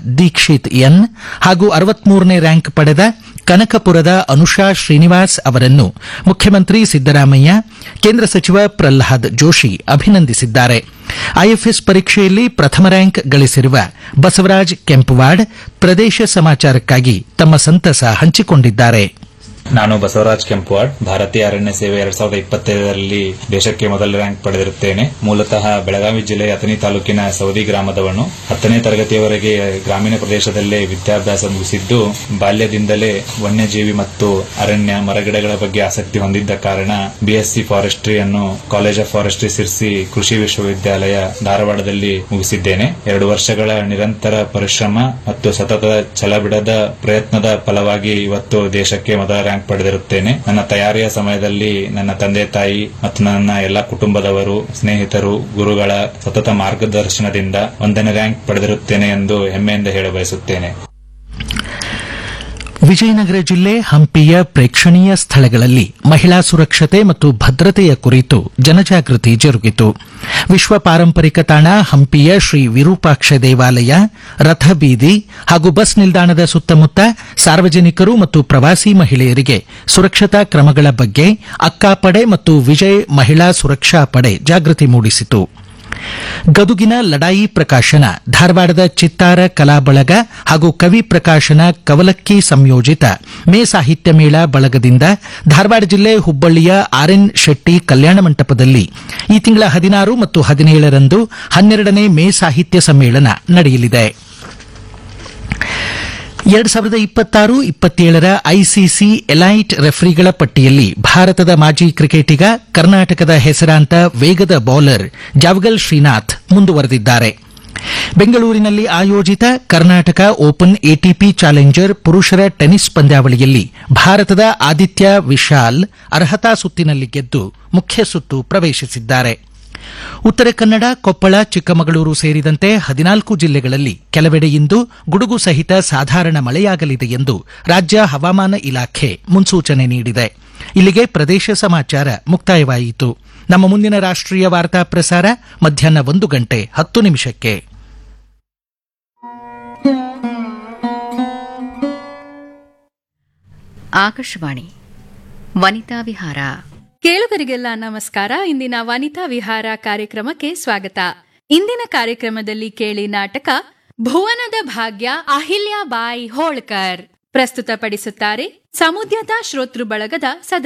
Dixit N ಹಾಗೂ ಅರವತ್ಮೂರನೇ rank ಪಡೆದ ಕನಕಪುರದ ಅನುಷಾ ಶ್ರೀನಿವಾಸ್ ಅವರನ್ನು ಮುಖ್ಯಮಂತ್ರಿ ಸಿದ್ದರಾಮಯ್ಯ ಕೇಂದ್ರ ಸಚಿವ ಪ್ರಹ್ಲಾದ್ ಜೋಶಿ ಅಭಿನಂದಿಸಿದ್ದಾರೆ ಐಎಫ್ಎಸ್ ಪರೀಕ್ಷೆಯಲ್ಲಿ ಪ್ರಥಮ ರ್ಯಾಂಕ್ ಗಳಿಸಿರುವ ಬಸವರಾಜ್ ಕೆಂಪವಾಡ್ ಪ್ರದೇಶ ಸಮಾಚಾರಕ್ಕಾಗಿ ತಮ್ಮ ಸಂತಸ ಹಂಚಿಕೊಂಡಿದ್ದಾರೆ ನಾನು ಬಸವರಾಜ್ ಕೆಂಪುವಾಡ್ ಭಾರತೀಯ ಅರಣ್ಯ ಸೇವೆ ಎರಡ್ ಸಾವಿರದ ಇಪ್ಪತ್ತೈದರಲ್ಲಿ ದೇಶಕ್ಕೆ ಮೊದಲ ರ್ಯಾಂಕ್ ಪಡೆದಿರುತ್ತೇನೆ ಮೂಲತಃ ಬೆಳಗಾವಿ ಜಿಲ್ಲೆಯ ಅಥಣಿ ತಾಲೂಕಿನ ಸೌದಿ ಗ್ರಾಮದವನು ಹತ್ತನೇ ತರಗತಿಯವರೆಗೆ ಗ್ರಾಮೀಣ ಪ್ರದೇಶದಲ್ಲೇ ವಿದ್ಯಾಭ್ಯಾಸ ಮುಗಿಸಿದ್ದು ಬಾಲ್ಯದಿಂದಲೇ ವನ್ಯಜೀವಿ ಮತ್ತು ಅರಣ್ಯ ಮರಗಿಡಗಳ ಬಗ್ಗೆ ಆಸಕ್ತಿ ಹೊಂದಿದ್ದ ಕಾರಣ ಬಿಎಸ್ಸಿ ಫಾರೆಸ್ಟ್ರಿ ಅನ್ನು ಕಾಲೇಜ್ ಆಫ್ ಫಾರೆಸ್ಟ್ರಿ ಸಿರ್ಸಿ ಕೃಷಿ ವಿಶ್ವವಿದ್ಯಾಲಯ ಧಾರವಾಡದಲ್ಲಿ ಮುಗಿಸಿದ್ದೇನೆ ಎರಡು ವರ್ಷಗಳ ನಿರಂತರ ಪರಿಶ್ರಮ ಮತ್ತು ಸತತ ಛಲಬಿಡದ ಪ್ರಯತ್ನದ ಫಲವಾಗಿ ಇವತ್ತು ದೇಶಕ್ಕೆ ಮೊದಲ ರ್ಯಾಂಕ್ ಪಡೆದಿರುತ್ತೇನೆ ನನ್ನ ತಯಾರಿಯ ಸಮಯದಲ್ಲಿ ನನ್ನ ತಂದೆ ತಾಯಿ ಮತ್ತು ನನ್ನ ಎಲ್ಲ ಕುಟುಂಬದವರು ಸ್ನೇಹಿತರು ಗುರುಗಳ ಸತತ ಮಾರ್ಗದರ್ಶನದಿಂದ ಒಂದನೇ ರ್ಯಾಂಕ್ ಪಡೆದಿರುತ್ತೇನೆ ಎಂದು ಹೆಮ್ಮೆಯಿಂದ ಹೇಳ ಬಯಸುತ್ತೇನೆ ವಿಜಯನಗರ ಜಿಲ್ಲೆ ಹಂಪಿಯ ಪ್ರೇಕ್ಷಣೀಯ ಸ್ಥಳಗಳಲ್ಲಿ ಮಹಿಳಾ ಸುರಕ್ಷತೆ ಮತ್ತು ಭದ್ರತೆಯ ಕುರಿತು ಜನಜಾಗೃತಿ ಜರುಗಿತು ವಿಶ್ವ ಪಾರಂಪರಿಕ ತಾಣ ಹಂಪಿಯ ಶ್ರೀ ವಿರೂಪಾಕ್ಷ ದೇವಾಲಯ ರಥಬೀದಿ ಹಾಗೂ ಬಸ್ ನಿಲ್ದಾಣದ ಸುತ್ತಮುತ್ತ ಸಾರ್ವಜನಿಕರು ಮತ್ತು ಪ್ರವಾಸಿ ಮಹಿಳೆಯರಿಗೆ ಸುರಕ್ಷತಾ ಕ್ರಮಗಳ ಬಗ್ಗೆ ಅಕ್ಕಾಪಡೆ ಮತ್ತು ವಿಜಯ್ ಮಹಿಳಾ ಸುರಕ್ಷಾ ಪಡೆ ಜಾಗೃತಿ ಮೂಡಿಸಿತು ಗದುಗಿನ ಲಡಾಯಿ ಪ್ರಕಾಶನ ಧಾರವಾಡದ ಚಿತ್ತಾರ ಕಲಾ ಬಳಗ ಹಾಗೂ ಕವಿ ಪ್ರಕಾಶನ ಕವಲಕ್ಕಿ ಸಂಯೋಜಿತ ಮೇ ಸಾಹಿತ್ಯ ಮೇಳ ಬಳಗದಿಂದ ಧಾರವಾಡ ಜಿಲ್ಲೆ ಹುಬ್ಬಳ್ಳಿಯ ಆರ್ಎನ್ ಶೆಟ್ಟಿ ಕಲ್ಯಾಣ ಮಂಟಪದಲ್ಲಿ ಈ ತಿಂಗಳ ಹದಿನಾರು ಮತ್ತು ಹದಿನೇಳರಂದು ಹನ್ನೆರಡನೇ ಮೇ ಸಾಹಿತ್ಯ ಸಮ್ಮೇಳನ ನಡೆಯಲಿದೆ ಎರಡ್ ಸಾವಿರದ ಇಪ್ಪತ್ತಾರು ಇಪ್ಪತ್ತೇಳರ ಐಸಿಸಿ ಎಲೈಟ್ ರೆಫರಿಗಳ ಪಟ್ಟಿಯಲ್ಲಿ ಭಾರತದ ಮಾಜಿ ಕ್ರಿಕೆಟಿಗ ಕರ್ನಾಟಕದ ಹೆಸರಾಂತ ವೇಗದ ಬೌಲರ್ ಜಾವಗಲ್ ಶ್ರೀನಾಥ್ ಮುಂದುವರೆದಿದ್ದಾರೆ ಬೆಂಗಳೂರಿನಲ್ಲಿ ಆಯೋಜಿತ ಕರ್ನಾಟಕ ಓಪನ್ ಎಟಿಪಿ ಚಾಲೆಂಜರ್ ಪುರುಷರ ಟೆನಿಸ್ ಪಂದ್ಯಾವಳಿಯಲ್ಲಿ ಭಾರತದ ಆದಿತ್ಯ ವಿಶಾಲ್ ಅರ್ಹತಾ ಸುತ್ತಿನಲ್ಲಿ ಗೆದ್ದು ಮುಖ್ಯ ಸುತ್ತು ಪ್ರವೇಶಿಸಿದ್ದಾರೆ ಉತ್ತರ ಕನ್ನಡ ಕೊಪ್ಪಳ ಚಿಕ್ಕಮಗಳೂರು ಸೇರಿದಂತೆ ಹದಿನಾಲ್ಕು ಜಿಲ್ಲೆಗಳಲ್ಲಿ ಕೆಲವೆಡೆ ಇಂದು ಗುಡುಗು ಸಹಿತ ಸಾಧಾರಣ ಮಳೆಯಾಗಲಿದೆ ಎಂದು ರಾಜ್ಯ ಹವಾಮಾನ ಇಲಾಖೆ ಮುನ್ಸೂಚನೆ ನೀಡಿದೆ ಇಲ್ಲಿಗೆ ಪ್ರದೇಶ ಸಮಾಚಾರ ಮುಕ್ತಾಯವಾಯಿತು ನಮ್ಮ ಮುಂದಿನ ರಾಷ್ಟ್ರೀಯ ವಾರ್ತಾ ಪ್ರಸಾರ ಮಧ್ಯಾಹ್ನ ಒಂದು ಗಂಟೆ ಹತ್ತು ನಿಮಿಷಕ್ಕೆ ಆಕಾಶವಾಣಿ ವನಿತಾ ವಿಹಾರ ಕೇಳುಗರಿಗೆಲ್ಲ ನಮಸ್ಕಾರ ಇಂದಿನ ವನಿತಾ ವಿಹಾರ ಕಾರ್ಯಕ್ರಮಕ್ಕೆ ಸ್ವಾಗತ ಇಂದಿನ ಕಾರ್ಯಕ್ರಮದಲ್ಲಿ ಕೇಳಿ ನಾಟಕ ಭುವನದ ಭಾಗ್ಯ ಅಹಿಲ್ಯಾಬಾಯಿ ಹೋಳ್ಕರ್ ಪ್ರಸ್ತುತಪಡಿಸುತ್ತಾರೆ ಸಮುದ್ಯತಾ ಶ್ರೋತೃ ಬಳಗದ ಸದಸ್ಯ